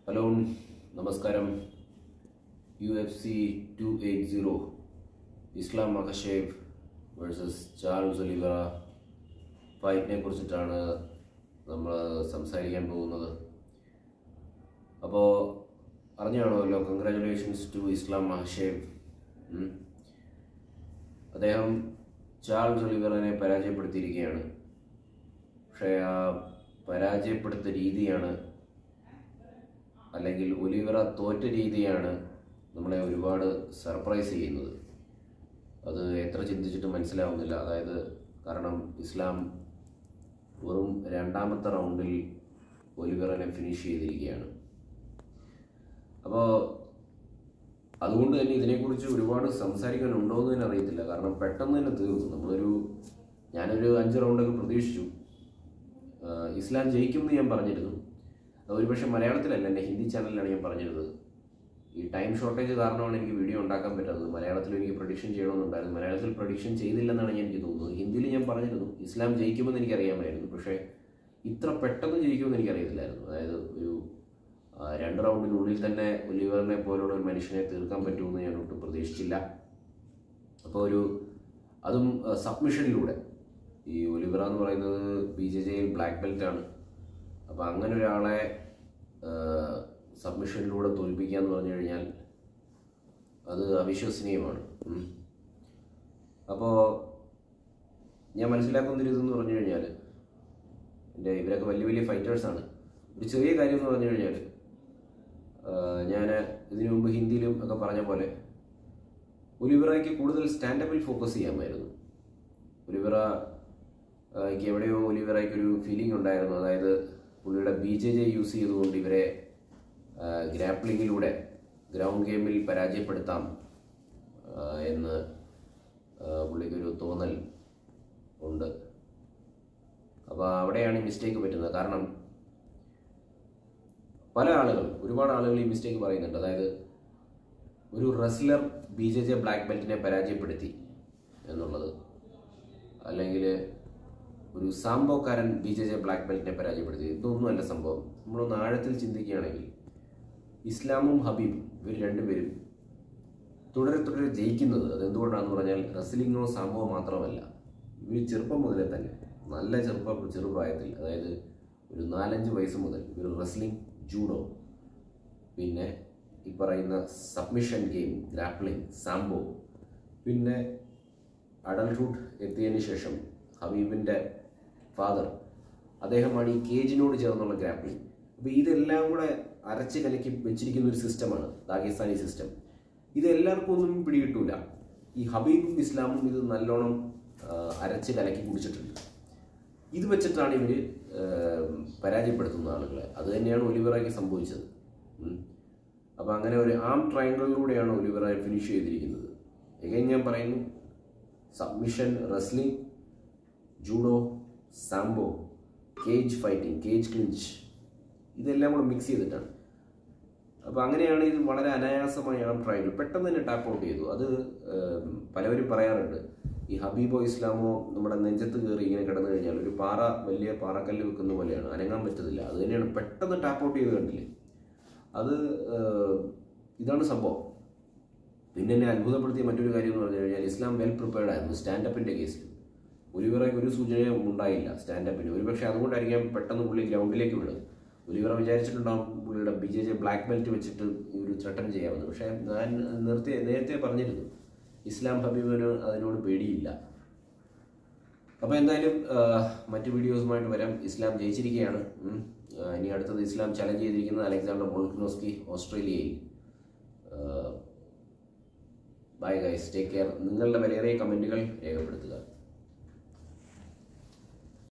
Hello നമസ്കാരം U F C two eight zero Islam മഹഷേബ് versus Charles Oliveira ഫൈറ്റിനെ കുറിച്ചിട്ടാണ് നമ്മൾ സംസാരിക്കാൻ പോകുന്നത് അപ്പോൾ അറിഞ്ഞാണല്ലോ കൺഗ്രാറ്റുലേഷൻസ് ടു ഇസ്ലാം മഹഷേബ് ഉം. അദ്ദേഹം ചാൾസ് ഒലിവറിനെ പരാജയപ്പെടുത്തിയിരിക്കുകയാണ് പക്ഷേ ആ പരാജയപ്പെടുത്ത രീതിയാണ് അല്ലെങ്കിൽ ഒലിവറ തോറ്റ രീതിയാണ് നമ്മളെ ഒരുപാട് സർപ്രൈസ് ചെയ്യുന്നത് അത് എത്ര ചിന്തിച്ചിട്ട് മനസ്സിലാവുന്നില്ല അതായത് കാരണം ഇസ്ലാം വെറും രണ്ടാമത്തെ റൗണ്ടിൽ ഒലിവറിനെ ഫിനിഷ് ചെയ്തിരിക്കുകയാണ് അപ്പോൾ അതുകൊണ്ട് തന്നെ ഇതിനെക്കുറിച്ച് ഒരുപാട് സംസാരിക്കാനുണ്ടോ എന്ന് തന്നെ അറിയത്തില്ല കാരണം പെട്ടെന്ന് തന്നെ തീർന്നു നമ്മളൊരു ഞാനൊരു അഞ്ച് റൗണ്ടൊക്കെ പ്രതീക്ഷിച്ചു ആഹ് ഇസ്ലാം ജയിക്കുമെന്ന് ഞാൻ പറഞ്ഞിരുന്നു അത് ഒരുപക്ഷെ മലയാളത്തിലല്ല എൻ്റെ ഹിന്ദി ചാനലിലാണ് ഞാൻ പറഞ്ഞിരുന്നത് ഈ ടൈം ഷോർട്ടേജ് കാരണമാണ് എനിക്ക് വീഡിയോ ഉണ്ടാക്കാൻ പറ്റാത്തത് മലയാളത്തിൽ എനിക്ക് പ്രൊഡിക്ഷൻ ചെയ്യണമെന്നുണ്ടായിരുന്നു മലയാളത്തിൽ പ്രൊഡിക്ഷൻ ചെയ്തില്ലെന്നാണ് എനിക്ക് തോന്നുന്നത് ഹിന്ദിയിൽ ഞാൻ പറഞ്ഞിരുന്നു ഇസ്ലാം ജയിക്കുമെന്ന് എനിക്കറിയാമായിരുന്നു പക്ഷേ ഇത്ര പെട്ടെന്ന് ജയിക്കുമെന്ന് എനിക്കറിയത്തില്ലായിരുന്നു അതായത് ഒരു ആ, രണ്ട് റൗണ്ടിനുള്ളിൽ തന്നെ ഒലിവറിനെ പോലുള്ള ഒരു മനുഷ്യനെ തീർക്കാൻ പറ്റുമെന്ന് ഞാൻ ഒട്ടും പ്രതീക്ഷിച്ചില്ല അപ്പോൾ ഒരു അതും സബ്മിഷനിലൂടെ ഈ ഒലിവറ എന്ന് പറയുന്നത് ബി ജെ ജെയിൽ ബ്ലാക്ക് ബെൽറ്റ് ആണ് അപ്പോൾ അങ്ങനെ ഒരാളെ സബ്മിഷനിലൂടെ തോൽപ്പിക്കുക എന്ന് പറഞ്ഞു കഴിഞ്ഞാൽ അത് അവിശ്വസനീയമാണ് ഉം. അപ്പോൾ ഞാൻ മനസ്സിലാക്കുന്ന ഇതെന്ന് പറഞ്ഞു കഴിഞ്ഞാൽ എൻ്റെ ഇവരൊക്കെ വലിയ വലിയ ഫൈറ്റേഴ്സാണ് ഒരു ചെറിയ കാര്യം എന്ന് പറഞ്ഞു കഴിഞ്ഞാൽ ഞാൻ ഇതിനു മുമ്പ് ഹിന്ദിയിലും ഒക്കെ പറഞ്ഞ പോലെ ഒലിവറയ്ക്ക് കൂടുതൽ സ്റ്റാൻഡപ്പിൽ ഫോക്കസ് ചെയ്യാമായിരുന്നു ഒലിവറ ആ, എനിക്ക് എവിടെയോ ഒലിവറയ്ക്ക് ഒരു ഫീലിംഗ് ഉണ്ടായിരുന്നു അതായത് പുള്ളിയുടെ ബി ജെ ജെ യൂസ് ചെയ്തുകൊണ്ട് ഇവരെ ഗ്രാപ്ലിങ്ങിലൂടെ ഗ്രൗണ്ട് ഗെയിമിൽ പരാജയപ്പെടുത്താം ആ, എന്ന് ആ, പുള്ളിക്കൊരു തോന്നൽ ഉണ്ട് അപ്പോൾ അവിടെയാണ് ഈ മിസ്റ്റേക്ക് പറ്റുന്നത് കാരണം പല ആളുകൾ ഒരുപാട് ആളുകൾ ഈ മിസ്റ്റേക്ക് പറയുന്നുണ്ട് അതായത് ഒരു wrestler B J J black ബെൽറ്റിനെ പരാജയപ്പെടുത്തി എന്നുള്ളത് അല്ലെങ്കിൽ ഒരു സാംബോക്കാരൻ ബി ജെ ജെ ബ്ലാക്ക് ബെൽറ്റിനെ പരാജയപ്പെടുത്തി ഇതൊന്നുമല്ല സംഭവം നമ്മളൊന്ന് ആഴത്തിൽ ചിന്തിക്കുകയാണെങ്കിൽ ഇസ്ലാമും ഹബീബും ഇവർ രണ്ടുപേരും തുടരെ തുടരെ ജയിക്കുന്നത് അത് എന്തുകൊണ്ടാണെന്ന് പറഞ്ഞാൽ റെസ്ലിങ്ങോ സാമ്പോ മാത്രമല്ല ഇവർ ചെറുപ്പം മുതലേ തന്നെ നല്ല ചെറുപ്പ ചെറുപ്രായത്തിൽ അതായത് ഒരു നാലഞ്ച് വയസ്സ് മുതൽ ഇവർ റെസ്ലിംഗ് ജൂഡോ പിന്നെ ഈ പറയുന്ന സബ്മിഷൻ ഗെയിം ഗ്രാപ്ലിംഗ് സാംബോ പിന്നെ അഡൽട്ട്ഹുഡ് എത്തിയതിന് ശേഷം ഹബീബിൻ്റെ ഫാദർ അദ്ദേഹമാണ് ഈ കേജിനോട് ചേർന്നുള്ള ഗ്രാപ്ലിംഗ് അപ്പോൾ ഇതെല്ലാം കൂടെ അരച്ച് കലക്കി വെച്ചിരിക്കുന്ന ഒരു സിസ്റ്റമാണ് ദാഗിസ്ഥാനി സിസ്റ്റം ഇത് എല്ലാവർക്കും ഒന്നും പിടികിട്ടൂല ഈ ഹബീബും ഇസ്ലാമും ഇത് നല്ലോണം ആ, അരച്ച് കലക്കി കുടിച്ചിട്ടുണ്ട് ഇത് വെച്ചിട്ടാണ് ഇവർ പരാജയപ്പെടുത്തുന്ന ആളുകളെ അത് തന്നെയാണ് ഒലിവറയ്ക്ക് സംഭവിച്ചത് അപ്പോൾ അങ്ങനെ ഒരു ആം ട്രയാങ്കിളിലൂടെയാണ് ഒലിവറ ഫിനിഷ് ചെയ്തിരിക്കുന്നത് എഗൈൻ ഞാൻ പറയുന്നു submission wrestling judo sambo cage fighting cage clinch ഇതെല്ലാം കൂടെ മിക്സ് ചെയ്തിട്ടാണ് അപ്പോൾ അങ്ങനെയാണ് ഇത് വളരെ അനായാസമായി ആം ട്രയൽ പെട്ടെന്ന് തന്നെ ടാപ്പ് ഔട്ട് ചെയ്തു അത് ഏം, പലവരും പറയാറുണ്ട് ഈ ഹബീബോ ഇസ്ലാമോ നമ്മുടെ നെഞ്ചത്ത് കയറി ഇങ്ങനെ കിടന്നു കഴിഞ്ഞാൽ ഒരു പാറ വലിയ പാറക്കല്ല് വെക്കുന്ന പോലെയാണ് അനങ്ങാൻ പറ്റത്തില്ല അത് തന്നെയാണ് പെട്ടെന്ന് ടാപ്പ് ഔട്ട് ചെയ്ത് കണ്ടില്ലേ അത് ഏം, ഇതാണ് സംഭവം പിന്നെ എന്നെ അത്ഭുതപ്പെടുത്തിയ മറ്റൊരു കാര്യം എന്ന് പറഞ്ഞു കഴിഞ്ഞാൽ ഇസ്ലാം വെൽ പ്രിപ്പയർഡ് ആയിരുന്നു സ്റ്റാൻഡപ്പിൻ്റെ കേസിൽ ഒലിവറയ്ക്ക് ഒരു സൂചനയും ഉണ്ടായില്ല സ്റ്റാൻഡപ്പിന് ഒരുപക്ഷെ അതുകൊണ്ടായിരിക്കാം പെട്ടെന്ന് പുള്ളി ഗ്രൗണ്ടിലേക്ക് വിടുന്നത് ഒലിവറ വിചാരിച്ചിട്ടുണ്ടാവും പുള്ളിയുടെ B J J black belt വെച്ചിട്ട് ഈ ഒരു ത്രട്ടൻ ചെയ്യാമെന്ന് പക്ഷേ ഞാൻ നേരത്തെ നേരത്തെ പറഞ്ഞിരുന്നു ഇസ്ലാം ഹബീബിന് അതിനോട് പേടിയില്ല അപ്പോൾ എന്തായാലും ആ, മറ്റു വീഡിയോസുമായിട്ട് വരാം ഇസ്ലാം ജയിച്ചിരിക്കുകയാണ് ഉം. ആ, ഇനി അടുത്തത് ഇസ്ലാം ചലഞ്ച് ചെയ്തിരിക്കുന്നത് അലക്സാണ്ടർ വോൾക്കിനോസ്കി ഓസ്ട്രേലിയയിൽ ബൈ ഗൈസ് ടേക്ക് കെയർ നിങ്ങളുടെ വിലയേറിയ കമൻറ്റുകൾ രേഖപ്പെടുത്തുക